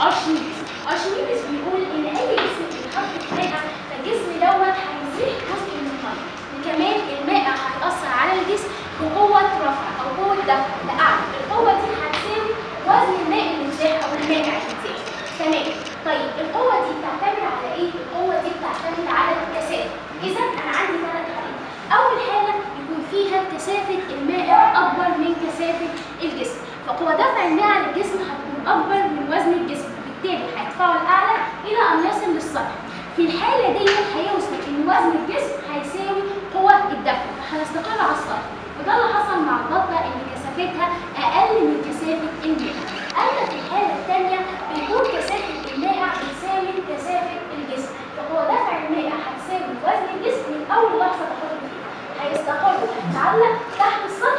ارشميدس ارشميدس بيقول ان اي جسم بيتحط في مائع فالجسم دوت هيزيح جزء من الميه وكمان المائع هيأثر على الجسم بقوة رفع أو قوة دفع لأعلى القوة دي هتساوي وزن الماء المتاح أو المائع المتاح تمام طيب القوة دي بتعتمد على إيه؟ القوة دي بتعتمد على الكثافة إذا أنا عندي ثلاث حالات أول حالة يكون فيها كثافة المائع أكبر من كثافة الجسم فقوة دفع المائع للجسم هتكون أكبر من وزن الجسم بالتالي هيدفعه الأعلى إلى أن يصل للسطح في الحالة دي هيوصل إن وزن الجسم هيساوي قوة الدفع فهيستقر على السطح وده اللي حصل مع البطة إن كثافتها أقل من كثافة المائع أما في الحالة الثانية بيكون كثافة المائع بتساوي كثافة الجسم فقوة دفع المائع هتساوي وزن الجسم من أول لحظة تحط فيها هيستقر وهيتعلق تحت السطح